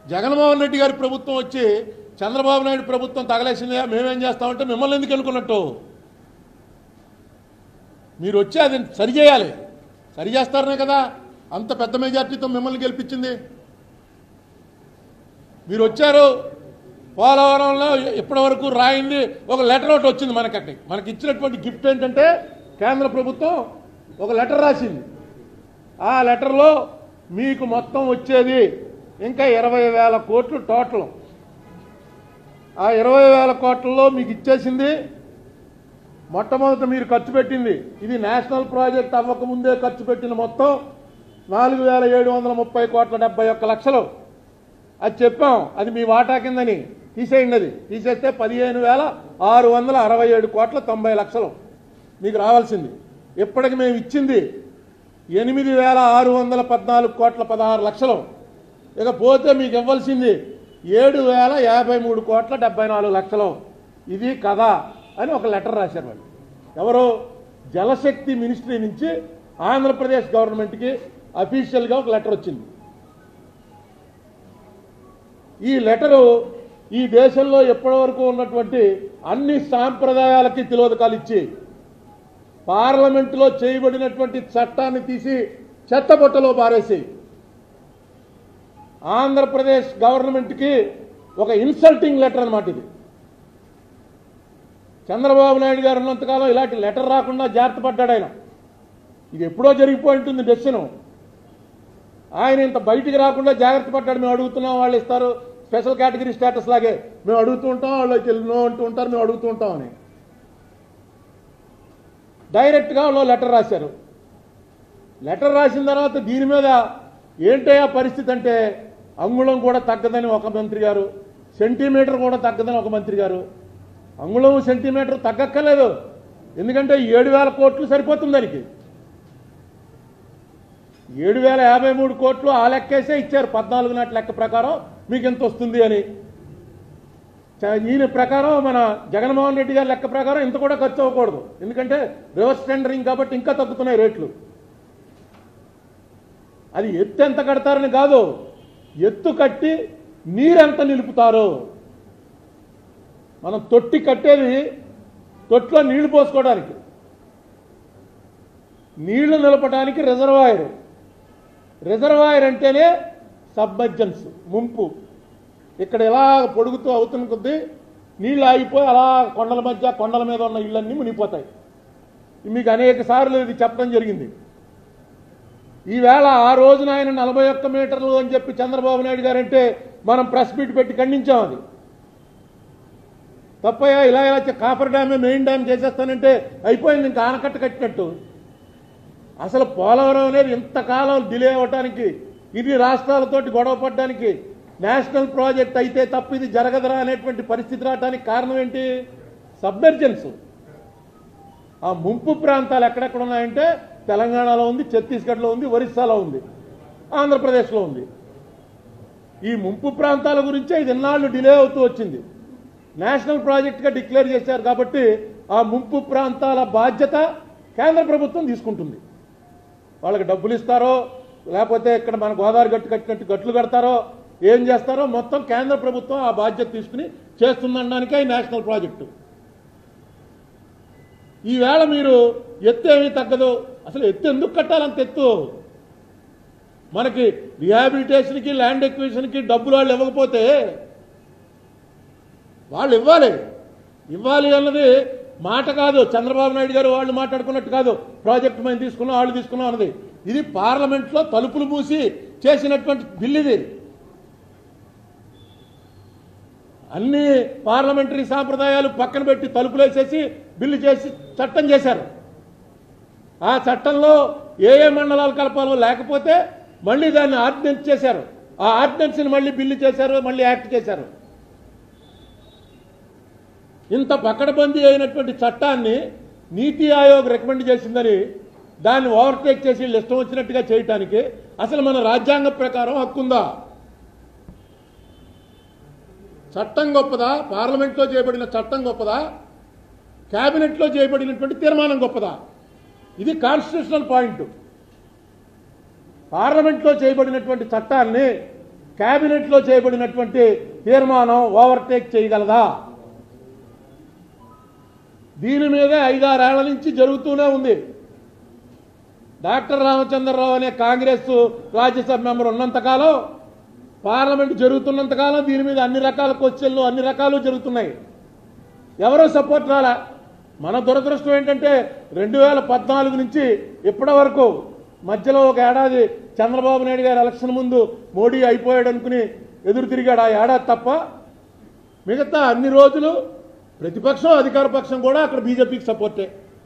జగన్మోహన్ రెడ్డి గారి ప్రభుత్వం వచ్చి చంద్రబాబు నాయుడు ప్రభుత్వం తగలేసిందా మేమేం చేస్తామంటే మిమ్మల్ని ఎందుకు అనుకున్నట్టు మీరు వచ్చి అది సరి చేయాలి సరి చేస్తారనే కదా అంత పెద్ద మెజార్టీతో మిమ్మల్ని గెలిపించింది మీరు వచ్చారు పోలవరంలో ఇప్పటి వరకు రాయింది ఒక లెటర్ ఒకటి వచ్చింది మనకి అక్కడికి మనకి ఇచ్చినటువంటి గిఫ్ట్ ఏంటంటే కేంద్ర ప్రభుత్వం ఒక లెటర్ రాసింది ఆ లెటర్లో మీకు మొత్తం వచ్చేది ఇంకా ఇరవై వేల కోట్లు టోటల్ ఆ ఇరవై వేల కోట్లలో మీకు ఇచ్చేసింది మొట్టమొదట మీరు ఖర్చు పెట్టింది ఇది నేషనల్ ప్రాజెక్ట్ అవ్వకముందే ఖర్చు పెట్టిన మొత్తం నాలుగు వేల ఏడు వందల ముప్పై కోట్ల డెబ్బై ఒక్క లక్షలు అది చెప్పాం అది మీ వాటా కిందని తీసేయండి అది తీసేస్తే పదిహేను వేల ఆరు వందల అరవై ఏడు కోట్ల తొంభై లక్షలు మీకు రావాల్సింది ఇప్పటికి మేము ఇచ్చింది ఎనిమిది వేల ఆరు వందల పద్నాలుగు కోట్ల పదహారు లక్షలు ఇక పోతే మీకు ఇవ్వాల్సింది ఏడు వేల యాభై మూడు కోట్ల డెబ్బై నాలుగు లక్షలు ఇది కథ అని ఒక లెటర్ రాశారు వాళ్ళు ఎవరు జలశక్తి మినిస్ట్రీ నుంచి ఆంధ్రప్రదేశ్ గవర్నమెంట్కి అఫీషియల్గా ఒక లెటర్ వచ్చింది ఈ లెటరు ఈ దేశంలో ఎప్పటివరకు ఉన్నటువంటి అన్ని సాంప్రదాయాలకి తిలోదకాలు ఇచ్చి పార్లమెంటులో చేయబడినటువంటి చట్టాన్ని తీసి చెత్తబుట్టలో పారేసి ఆంధ్రప్రదేశ్ గవర్నమెంట్కి ఒక ఇన్సల్టింగ్ లెటర్ అన్నమాట ఇది చంద్రబాబు నాయుడు గారు ఉన్నంతకాలం ఇలాంటి లెటర్ రాకుండా జాగ్రత్త పడ్డాడు ఆయన ఇది ఎప్పుడో జరిగిపోయి ఉంటుంది డెసిషన్ ఆయన ఇంత బయటికి రాకుండా జాగ్రత్త పడ్డాడు మేము అడుగుతున్నాం వాళ్ళు ఇస్తారు స్పెషల్ కేటగిరీ స్టేటస్ లాగే మేము అడుగుతూ ఉంటాం వాళ్ళు వచ్చి నో అంటూ ఉంటారు మేము అడుగుతూ ఉంటాం అని డైరెక్ట్గా వాళ్ళు లెటర్ రాశారు లెటర్ రాసిన తర్వాత దీని మీద ఏంటయ్యా పరిస్థితి అంటే అంగుళం కూడా తగ్గదని ఒక మంత్రి గారు సెంటీమీటర్ కూడా తగ్గదని ఒక మంత్రి గారు అంగుళం సెంటీమీటర్ తగ్గక్కర్లేదు ఎందుకంటే ఏడు వేల కోట్లు సరిపోతుంది దానికి ఏడు వేల యాభై మూడు కోట్లు ఆ లెక్కేసే ఇచ్చారు పద్నాలుగు నాటి లెక్క ప్రకారం మీకు ఎంత వస్తుంది అని చ- ఈయన ప్రకారం మన జగన్మోహన్ రెడ్డి గారి లెక్క ప్రకారం ఇంత కూడా ఖర్చు అవ్వకూడదు ఎందుకంటే రివర్స్ టెండరింగ్ కాబట్టి ఇంకా తగ్గుతున్నాయి రేట్లు అది ఎత్తు ఎంత కడతారని కాదు ఎత్తు కట్టి నీరెంత నిలుపుతారు మనం తొట్టి కట్టేది తొట్టిలో నీళ్లు పోసుకోవడానికి నీళ్లు నిలపడానికి రిజర్వాయర్ రిజర్వాయర్ అంటేనే సబ్మర్జెన్స్ ముంపు ఇక్కడ ఎలా పొడుగుతూ అవుతున్న కొద్దీ నీళ్లు ఆగిపోయి అలా కొండల మధ్య కొండల మీద ఉన్న ఇళ్ళన్నీ మునిగిపోతాయి మీకు అనేక సార్లు ఇది చెప్పడం జరిగింది ఈవేళ ఆ రోజున ఆయన నలభై ఒక్క మీటర్లు అని చెప్పి చంద్రబాబు నాయుడు గారు అంటే మనం ప్రెస్ మీట్ పెట్టి ఖండించాం అది తప్పయ్యా ఇలా ఇలా చే- కాపర్ డ్యామే మెయిన్ డ్యామ్ చేసేస్తానంటే అయిపోయింది ఇంకా ఆనకట్ట కట్టినట్టు అసలు పోలవరం అనేది ఇంతకాలం డిలే అవ్వటానికి ఇన్ని రాష్ట్రాలతోటి గొడవ పడడానికి నేషనల్ ప్రాజెక్ట్ అయితే తప్ప ఇది జరగదరా అనేటువంటి పరిస్థితి రావడానికి కారణం ఏంటి సబ్మెర్జెన్స్ ఆ ముంపు ప్రాంతాలు ఎక్కడెక్కడ ఉన్నాయంటే తెలంగాణలో ఉంది ఛత్తీస్గఢ్లో ఉంది ఒరిస్సాలో ఉంది ఆంధ్రప్రదేశ్లో ఉంది ఈ ముంపు ప్రాంతాల గురించే ఇది ఇన్నాళ్ళు డిలే అవుతూ వచ్చింది నేషనల్ ప్రాజెక్ట్గా డిక్లేర్ చేశారు కాబట్టి ఆ ముంపు ప్రాంతాల బాధ్యత కేంద్ర ప్రభుత్వం తీసుకుంటుంది వాళ్ళకి డబ్బులు ఇస్తారో లేకపోతే ఇక్కడ మన గోదావరి గట్టు కట్టినట్టు గట్లు కడతారో ఏం చేస్తారో మొత్తం కేంద్ర ప్రభుత్వం ఆ బాధ్యత తీసుకుని చేస్తుందనడానికే ఈ నేషనల్ ప్రాజెక్టు ఈవేళ మీరు ఎత్తు ఏమీ తగ్గదు అసలు ఎత్తు ఎందుకు కట్టాలంత ఎత్తు మనకి రిహాబిలిటేషన్కి ల్యాండ్ ఎక్విజిషన్కి డబ్బులు వాళ్ళు ఇవ్వకపోతే వాళ్ళు ఇవ్వాలి ఇవ్వాలి అన్నది మాట కాదు చంద్రబాబు నాయుడు గారు వాళ్ళు మాట్లాడుకున్నట్టు కాదు ప్రాజెక్ట్ మేము తీసుకున్నాం వాళ్ళు తీసుకున్నాం అన్నది ఇది పార్లమెంట్లో తలుపులు మూసి చేసినటువంటి బిల్ ఇది అన్ని పార్లమెంటరీ సాంప్రదాయాలు పక్కన పెట్టి తలుపులు వేసేసి బిల్లు చేసి చట్టం చేశారు ఆ చట్టంలో ఏ ఏ మండలాలు కలపాలో లేకపోతే మళ్ళీ దాన్ని ఆర్డినెన్స్ చేశారు ఆ ఆర్డినెన్స్ని మళ్ళీ బిల్లు చేశారు మళ్ళీ యాక్ట్ చేశారు ఇంత పకడ్బందీ అయినటువంటి చట్టాన్ని నీతి ఆయోగ్ రికమెండ్ చేసిందని దాన్ని ఓవర్టేక్ చేసి వీళ్ళు ఇష్టం వచ్చినట్టుగా చేయటానికి అసలు మన రాజ్యాంగ ప్రకారం హక్కుందా చట్టం గొప్పదా పార్లమెంట్లో చేయబడిన చట్టం గొప్పదా క్యాబినెట్లో చేయబడినటువంటి తీర్మానం గొప్పదా ఇది కాన్స్టిట్యూషనల్ పాయింట్ పార్లమెంట్లో చేయబడినటువంటి చట్టాన్ని కేబినెట్లో చేయబడినటువంటి తీర్మానం ఓవర్టేక్ చేయగలదా దీని మీదే ఐదారేళ్ల నుంచి జరుగుతూనే ఉంది డాక్టర్ రామచంద్రరావు అనే కాంగ్రెస్ రాజ్యసభ మెంబర్ ఉన్నంతకాలం పార్లమెంట్ జరుగుతున్నంతకాలం దీని మీద అన్ని రకాల క్వశ్చన్లు అన్ని రకాలు జరుగుతున్నాయి ఎవరో సపోర్ట్ రాలా మన దురదృష్టం ఏంటంటే రెండు వేల పద్నాలుగు నుంచి ఇప్పటి వరకు మధ్యలో ఒక ఏడాది చంద్రబాబు నాయుడు గారు ఎలక్షన్ ముందు మోడీ అయిపోయాడు అనుకుని ఎదురు తిరిగాడు ఆ ఏడాది తప్ప మిగతా అన్ని రోజులు ప్రతిపక్షం అధికార పక్షం కూడా అక్కడ బీజేపీకి సపోర్టే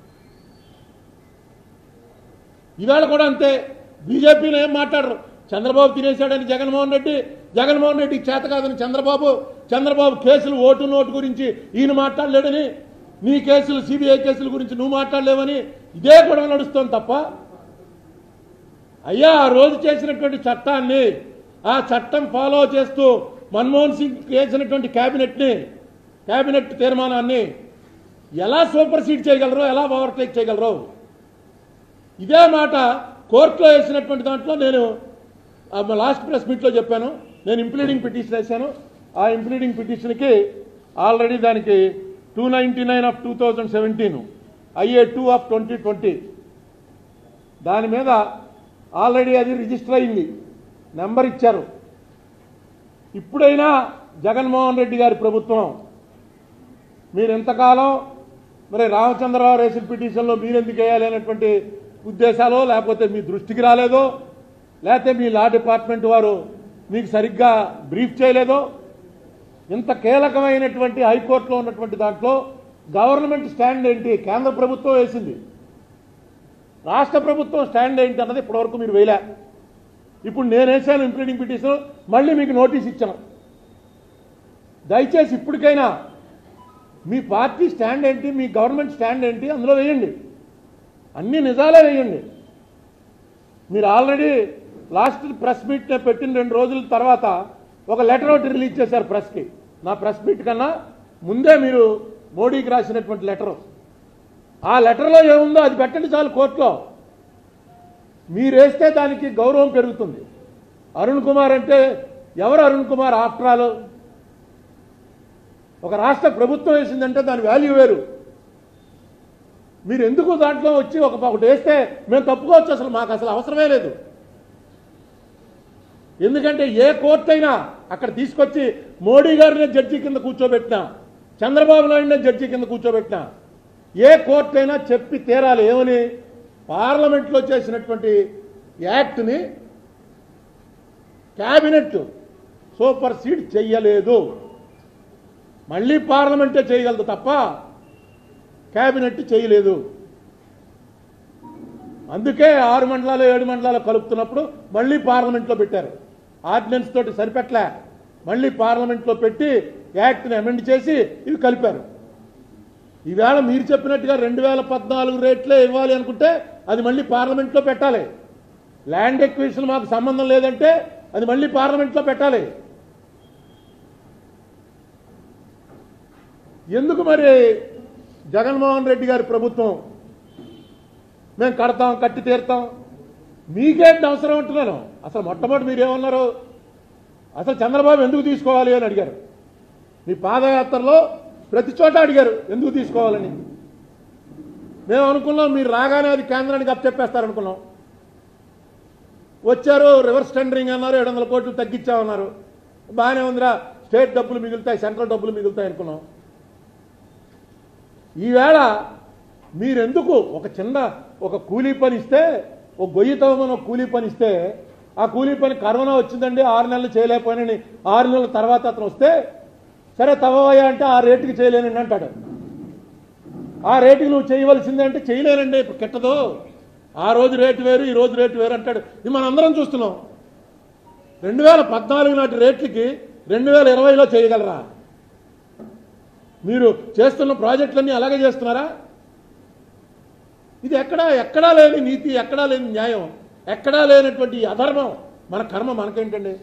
ఇవాళ కూడా అంతే బీజేపీలో ఏం మాట్లాడరు చంద్రబాబు తినేశాడని జగన్మోహన్ రెడ్డి జగన్మోహన్ రెడ్డికి చేత కాదని చంద్రబాబు చంద్రబాబు కేసులు ఓటు నోటు గురించి ఈయన మాట్లాడలేడని నీ కేసులు సిబిఐ కేసుల గురించి నువ్వు మాట్లాడలేవని ఇదే గొడవ నడుస్తోంది తప్ప అయ్యా ఆ రోజు చేసినటువంటి చట్టాన్ని ఆ చట్టం ఫాలో చేస్తూ మన్మోహన్ సింగ్ చేసినటువంటి క్యాబినెట్ని క్యాబినెట్ తీర్మానాన్ని ఎలా సూపర్ సీడ్ చేయగలరో ఎలా ఓవర్టేక్ చేయగలరో ఇదే మాట కోర్టులో వేసినటువంటి దాంట్లో నేను ఆ మా లాస్ట్ ప్రెస్ మీట్లో చెప్పాను నేను ఇంప్లీడింగ్ పిటిషన్ వేశాను ఆ ఇంప్లీడింగ్ పిటిషన్కి ఆల్రెడీ దానికి two ninety nine of two thousand seventeen IA two of twenty twenty దాని మీద ఆల్రెడీ అది రిజిస్టర్ అయింది నెంబర్ ఇచ్చారు ఇప్పుడైనా జగన్మోహన్ రెడ్డి గారి ప్రభుత్వం మీరు ఎంతకాలం మరి రామచంద్రరావు రేసిన పిటిషన్లో మీరెందుకు వేయాలి అనేటువంటి ఉద్దేశాలు లేకపోతే మీ దృష్టికి రాలేదో లేకపోతే మీ లా డిపార్ట్మెంట్ వారు మీకు సరిగ్గా బ్రీఫ్ చేయలేదో ఇంత కీలకమైనటువంటి హైకోర్టులో ఉన్నటువంటి దాంట్లో గవర్నమెంట్ స్టాండ్ ఏంటి కేంద్ర ప్రభుత్వం వేసింది రాష్ట్ర ప్రభుత్వం స్టాండ్ ఏంటి అన్నది ఇప్పటివరకు మీరు వేయలే ఇప్పుడు నేను వేసాను ఇంప్లీడింగ్ పిటిషన్ మళ్ళీ మీకు నోటీస్ ఇచ్చాను దయచేసి ఇప్పటికైనా మీ పార్టీ స్టాండ్ ఏంటి మీ గవర్నమెంట్ స్టాండ్ ఏంటి అందులో వేయండి అన్ని నిజాలే వేయండి మీరు ఆల్రెడీ లాస్ట్ ప్రెస్ మీట్ పెట్టిన రెండు రోజుల తర్వాత ఒక లెటర్ ఒకటి రిలీజ్ చేశారు ప్రెస్కి నా ప్రెస్ మీట్ కన్నా ముందే మీరు మోడీకి రాసినటువంటి లెటరు ఆ లెటర్లో ఏముందో అది పెట్టండి చాలు కోర్టులో మీరు వేస్తే దానికి గౌరవం పెరుగుతుంది అరుణ్ కుమార్ అంటే ఎవరు అరుణ్ కుమార్ ఆఫ్టర్ ఆల్ ఒక రాష్ట్ర ప్రభుత్వం వేసిందంటే దాని వాల్యూ వేరు మీరు ఎందుకు దాంట్లో వచ్చి ఒక ఒకటి వేస్తే మేము తప్పుకోవచ్చు అసలు మాకు అసలు అవసరమే లేదు ఎందుకంటే ఏ కోర్టు అయినా అక్కడ తీసుకొచ్చి మోడీ గారినే జడ్జి కింద కూర్చోబెట్టినా చంద్రబాబు నాయుడునే జడ్జి కింద కూర్చోబెట్టినా ఏ కోర్టు అయినా చెప్పి తీరాలి ఏమని పార్లమెంట్లో చేసినటువంటి యాక్ట్ని క్యాబినెట్ సూపర్ సీడ్ చెయ్యలేదు మళ్ళీ పార్లమెంటే చేయగలదు తప్ప క్యాబినెట్ చేయలేదు అందుకే ఆరు మండలాలు ఏడు మండలాలు కలుపుతున్నప్పుడు మళ్ళీ పార్లమెంట్లో పెట్టారు ఆర్డినెన్స్ తోటి సరిపెట్టలే మళ్ళీ పార్లమెంట్లో పెట్టి యాక్ట్ని అమెండ్ చేసి ఇవి కలిపారు ఈవేళ మీరు చెప్పినట్టుగా రెండు వేల పద్నాలుగు రేట్లే ఇవ్వాలి అనుకుంటే అది మళ్ళీ పార్లమెంట్లో పెట్టాలి ల్యాండ్ ఎక్విజిషన్ మాకు సంబంధం లేదంటే అది మళ్ళీ పార్లమెంట్లో పెట్టాలి ఎందుకు మరి జగన్మోహన్ రెడ్డి గారి ప్రభుత్వం మేము కడతాం కట్టి తీరుతాం మీకేంటి అవసరం అంటున్నాను అసలు మొట్టమొదటి మీరు ఏమన్నారు అసలు చంద్రబాబు ఎందుకు తీసుకోవాలి అని అడిగారు మీ పాదయాత్రలో ప్రతి చోట అడిగారు ఎందుకు తీసుకోవాలని మేము అనుకున్నాం మీరు రాగానే అది కేంద్రానికి అప్పచెప్పేస్తారనుకున్నాం వచ్చారు రివర్స్ టెండరింగ్ అన్నారు ఏడు వందల కోట్లు తగ్గించామన్నారు బాగానే ఉందిరా స్టేట్ డబ్బులు మిగులుతాయి సెంట్రల్ డబ్బులు మిగులుతాయి అనుకున్నాం ఈవేళ మీరెందుకు ఒక చిన్న ఒక కూలీ పని ఇస్తే ఒక గొయ్యి తవ్వమని ఒక కూలీ పని ఇస్తే ఆ కూలీ పని కరోనా వచ్చిందండి ఆరు నెలలు చేయలేకపోయానని ఆరు నెలల తర్వాత అతను వస్తే సరే తవ్వయ్యా అంటే ఆ రేటుకి చేయలేనండి అంటాడు ఆ రేటుకి నువ్వు చేయవలసిందే అంటే చేయలేనండి ఇప్పుడు కిట్టదు ఆ రోజు రేటు వేరు ఈ రోజు రేటు వేరు అంటాడు ఇది మనం అందరం చూస్తున్నాం రెండు వేల పద్నాలుగు నాటి రేట్లకి రెండు వేల ఇరవైలో చేయగలరా మీరు చేస్తున్న ప్రాజెక్టులన్నీ అలాగే చేస్తున్నారా ఇది ఎక్కడా ఎక్కడా లేని నీతి ఎక్కడా లేని న్యాయం ఎక్కడా లేనటువంటి ఈ అధర్మం మన కర్మ మనకేంటండి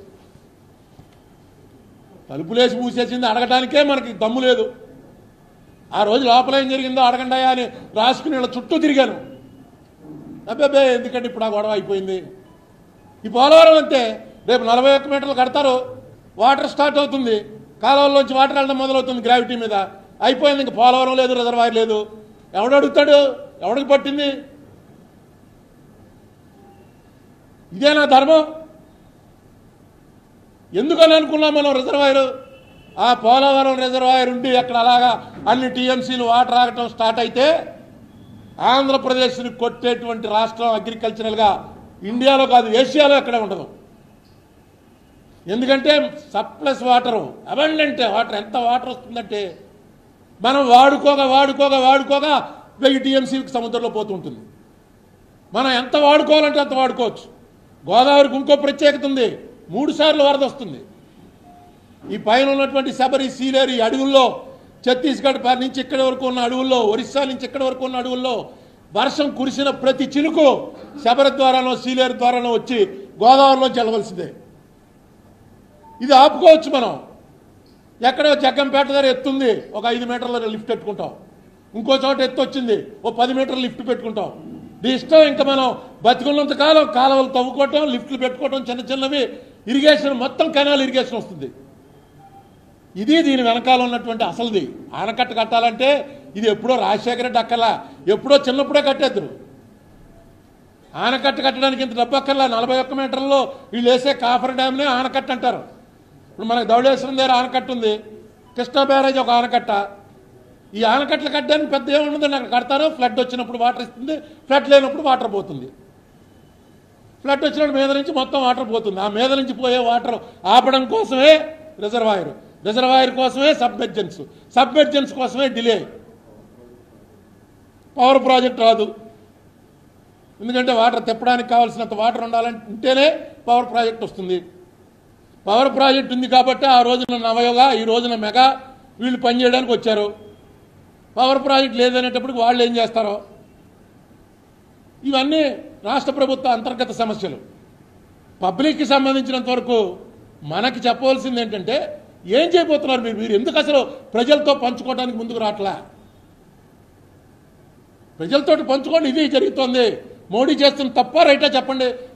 తలుపులేసి మూసేసింది అడగటానికే మనకి దమ్ము లేదు ఆ రోజు లోపల ఏం జరిగిందో అడగండాయా అని రాసుకుని ఇలా చుట్టూ తిరిగాను అబ్బాబే ఎందుకంటే ఇప్పుడు ఆ గొడవ అయిపోయింది ఈ పోలవరం అంతే రేపు నలభై ఒక్క మీటర్లు కడతారు వాటర్ స్టార్ట్ అవుతుంది కాలువల్లోంచి వాటర్ వెళ్ళడం మొదలవుతుంది గ్రావిటీ మీద అయిపోయింది ఇంక పోలవరం లేదు రిజర్వాయర్ లేదు ఎవడు అడుగుతాడు ఎవడికి పట్టింది ఇదేనా ధర్మం ఎందుకని అనుకున్నాం మనం రిజర్వాయర్ ఆ పోలవరం రిజర్వాయర్ ఉండి అక్కడ అలాగా అన్ని టీఎంసీలు వాటర్ ఆగటం స్టార్ట్ అయితే ఆంధ్రప్రదేశ్ని కొట్టేటువంటి రాష్ట్రం అగ్రికల్చరల్గా ఇండియాలో కాదు ఏషియాలో ఎక్కడ ఉండదు ఎందుకంటే సప్లస్ వాటర్ అబండెంట్ వాటర్ ఎంత వాటర్ వస్తుందంటే మనం వాడుకోగా వాడుకోగా వాడుకోగా వెయ్యి టీఎంసీకి సముద్రంలో పోతూ ఉంటుంది మనం ఎంత వాడుకోవాలంటే అంత వాడుకోవచ్చు గోదావరికి ఇంకో ప్రత్యేకత ఉంది మూడు సార్లు వరద వస్తుంది ఈ పైన ఉన్నటువంటి శబరి సీలేరు ఈ అడవుల్లో ఛత్తీస్గఢ్ పై నుంచి ఇక్కడి వరకు ఉన్న అడవుల్లో ఒరిస్సా నుంచి ఇక్కడి వరకు ఉన్న అడవుల్లో వర్షం కురిసిన ప్రతి చినుకు శబరి ద్వారానో సీలేరు ద్వారానో వచ్చి గోదావరిలో చెల్లవలసిందే ఇది ఆపుకోవచ్చు మనం ఎక్కడో జగ్గంపేట దగ్గర ఎత్తుంది ఒక ఐదు మీటర్ల లిఫ్ట్ పెట్టుకుంటాం ఇంకో చోట ఎత్తు వచ్చింది ఓ పది మీటర్ల లిఫ్ట్ పెట్టుకుంటాం నీ ఇష్టం ఇంకా మనం బతికున్నంత కాలం కాలువలు తవ్వుకోవటం లిఫ్ట్లు పెట్టుకోవటం చిన్న చిన్నవి ఇరిగేషన్ మొత్తం కెనాల్ ఇరిగేషన్ వస్తుంది ఇది దీని వెనకాల ఉన్నటువంటి అసలుది ఆనకట్ట కట్టాలంటే ఇది ఎప్పుడో రాజశేఖర రెడ్డి అక్కర్లా ఎప్పుడో చిన్నప్పుడే కట్టేద్దరు ఆనకట్ట కట్టడానికి ఇంత డబ్బు అక్కర్లా నలభై ఒక్క మీటర్లలో వీళ్ళు వేసే కాఫర్ డ్యామ్నే ఆనకట్ట అంటారు ఇప్పుడు మనకు ధవళేశ్వరం దగ్గర ఆనకట్ట ఉంది కృష్ణా బ్యారేజ్ ఒక ఆనకట్ట ఈ ఆనకట్టలు కట్టడానికి పెద్ద ఏముండదండి అక్కడ కడతారు ఫ్లడ్ వచ్చినప్పుడు వాటర్ ఇస్తుంది ఫ్లడ్ లేనప్పుడు వాటర్ పోతుంది ఫ్లడ్ వచ్చినప్పుడు మీద నుంచి మొత్తం వాటర్ పోతుంది ఆ మీద నుంచి పోయే వాటర్ ఆపడం కోసమే రిజర్వాయర్ రిజర్వాయర్ కోసమే సబ్మెర్జెన్స్ సబ్మెర్జెన్స్ కోసమే డిలే పవర్ ప్రాజెక్ట్ రాదు ఎందుకంటే వాటర్ తిప్పడానికి కావాల్సినంత వాటర్ ఉండాలంటే ఉంటేనే పవర్ ప్రాజెక్ట్ వస్తుంది పవర్ ప్రాజెక్ట్ ఉంది కాబట్టి ఆ రోజున నవయోగ ఈ రోజున మెగా వీళ్ళు పనిచేయడానికి వచ్చారు పవర్ ప్రాజెక్ట్ లేదనేటప్పటికి వాళ్ళు ఏం చేస్తారో ఇవన్నీ రాష్ట్ర ప్రభుత్వ అంతర్గత సమస్యలు పబ్లిక్కి సంబంధించినంత వరకు మనకి చెప్పవలసింది ఏంటంటే ఏం చేయబోతున్నారు మీరు మీరు ఎందుకు అసలు ప్రజలతో పంచుకోవడానికి ముందుకు రావట్లా ప్రజలతోటి పంచుకోండి ఇది జరుగుతోంది మోడీ చేస్తున్న తప్ప రైటా చెప్పండి